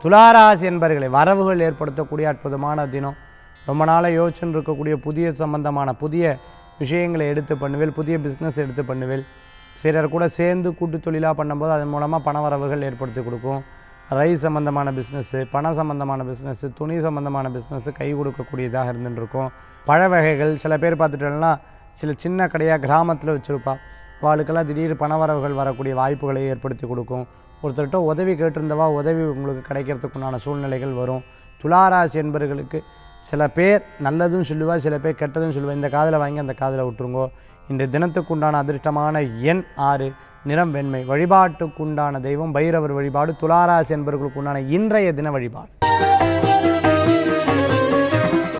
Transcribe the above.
துளாராசி என்பர்களை வரவுகள் ஏற்படுத்தக்கூடிய அற்புதமான தினம் ரொம்ப நாளாக யோசிச்சுன்னு இருக்கக்கூடிய புதிய சம்பந்தமான புதிய விஷயங்களை எடுத்து பண்ணுவேல் புதிய பிஸ்னஸ் எடுத்து பண்ணுவேல் பிறர் கூட சேர்ந்து கூட்டு தொழிலாக பண்ணும்போது அதன் மூலமாக பண வரவுகள் ஏற்படுத்தி கொடுக்கும் ரைஸ் சம்மந்தமான பிஸ்னஸ்ஸு பணம் சம்மந்தமான பிஸ்னஸ்ஸு துணி சம்மந்தமான பிஸ்னஸ்ஸு கை கொடுக்கக்கூடியதாக இருந்துட்டு இருக்கும் பழ வகைகள் சில பேர் பார்த்துட்டோம்னா சில சின்ன கடையாக கிராமத்தில் வச்சுருப்பா அவளுக்கெல்லாம் திடீர் பண வரவுகள் வரக்கூடிய வாய்ப்புகளை ஏற்படுத்தி கொடுக்கும் ஒருத்தர்கிட்ட உதவி கேட்டிருந்தவா உதவி உங்களுக்கு கிடைக்கிறதுக்குண்டான சூழ்நிலைகள் வரும் துளாராசி என்பவர்களுக்கு சில பேர் நல்லதும் சொல்லுவா சில பேர் கெட்டதும் சொல்லுவா இந்த காதில் வாங்கி அந்த காதில் விட்டுருங்கோ இன்றைய தினத்துக்குண்டான அதிர்ஷ்டமான எண் ஆறு நிறம் வெண்மை வழிபாட்டுக்குண்டான தெய்வம் பைரவர் வழிபாடு துளாராசி என்பவர்களுக்குண்டான இன்றைய தின வழிபாடு